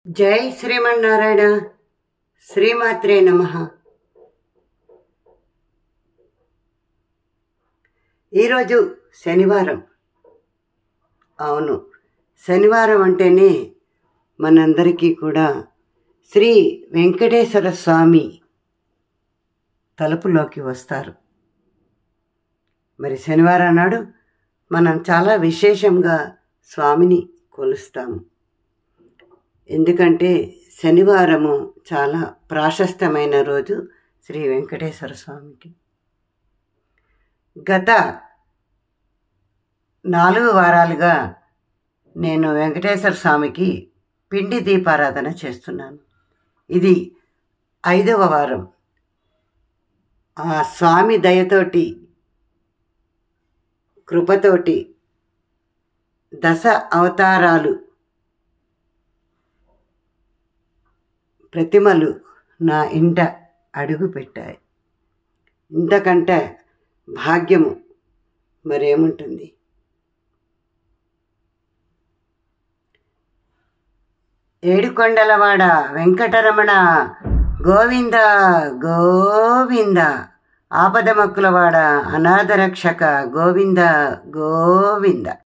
జై శ్రీమన్నారాయణ శ్రీమాత్రే నమ ఈరోజు శనివారం అవును శనివారం అంటేనే మనందరికీ కూడా శ్రీ వెంకటేశ్వర స్వామి తలుపులోకి వస్తారు మరి శనివారం నాడు మనం చాలా విశేషంగా స్వామిని కొలుస్తాము ఎందుకంటే శనివారము చాలా ప్రాశస్తమైన రోజు శ్రీ వెంకటేశ్వర స్వామికి గత నాలుగు వారాలుగా నేను వెంకటేశ్వర స్వామికి పిండి దీపారాధన చేస్తున్నాను ఇది ఐదవ వారం ఆ స్వామి దయతోటి కృపతోటి దశ అవతారాలు ప్రతిమలు నా ఇంట అడుగు పెట్టాయి ఇంతకంటే భాగ్యము మరేముంటుంది ఏడుకొండలవాడ వెంకటరమణ గోవింద గోవింద ఆపదమక్కులవాడ అనాథరక్షక గోవింద గోవింద